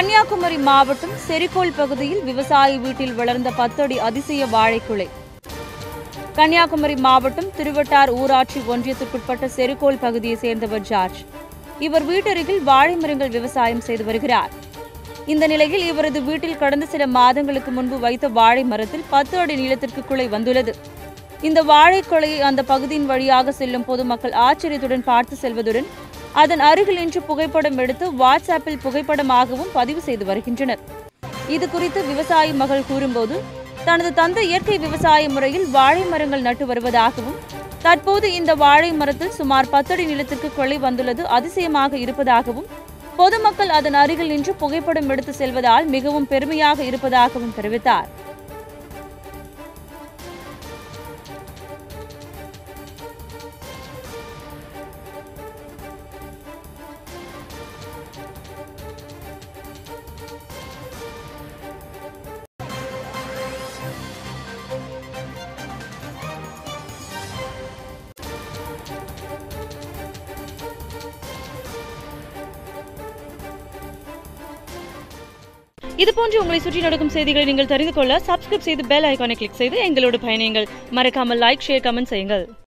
கன்னியாகுமரி மாவட்டம் செரிகோல் பகுதியில் விவசாயி வீட்டில் வளர்ந்த பத்தடி அதிசய வாழைக்குலை கன்னியாகுமரி மாவட்டம் திருவட்டார் ஊராட்சி ஒன்றியத்திற்குட்பட்ட செரிகோல் பகுதியைச் சேர்ந்தவர் ஜார்ஜ் இவர் வீட்டருகில் வாழை மரங்கள் விவசாயம் செய்து வருகிறார் இந்த நிலையில் இவரது வீட்டில் கடந்த சில மாதங்களுக்கு முன்பு வைத்த வாழை மரத்தில் பத்து அடி நீளத்திற்கு குலை வந்துள்ளது இந்த வாழைக்குலையை அந்த பகுதியின் வழியாக செல்லும் பொதுமக்கள் ஆச்சரியத்துடன் பார்த்து செல்வதுடன் அதன் அருகில் நின்று புகைப்படம் எடுத்து வாட்ஸ்அப்பில் புகைப்படமாகவும் பதிவு செய்து வருகின்றனர் இது குறித்து விவசாயி மகள் கூறும்போது தனது தந்தை இயற்கை விவசாய முறையில் வாழை மரங்கள் நட்டு வருவதாகவும் தற்போது இந்த வாழை மரத்தில் சுமார் பத்தடி நிலத்திற்கு கொலை வந்துள்ளது அதிசயமாக இருப்பதாகவும் பொதுமக்கள் அதன் அருகில் நின்று புகைப்படம் எடுத்து செல்வதால் மிகவும் பெருமையாக இருப்பதாகவும் தெரிவித்தார் இதுபோன்று உங்களை சுற்றி நடக்கும் செய்திகளை நீங்கள் தெரிந்து கொள்ள சப்ஸ்கிரைப் செய்து பெல் ஐகானை கிளிக் செய்து எங்களோடு பயணியுங்கள் மறக்காமல் லைக் ஷேர் கமெண்ட் செய்யுங்கள்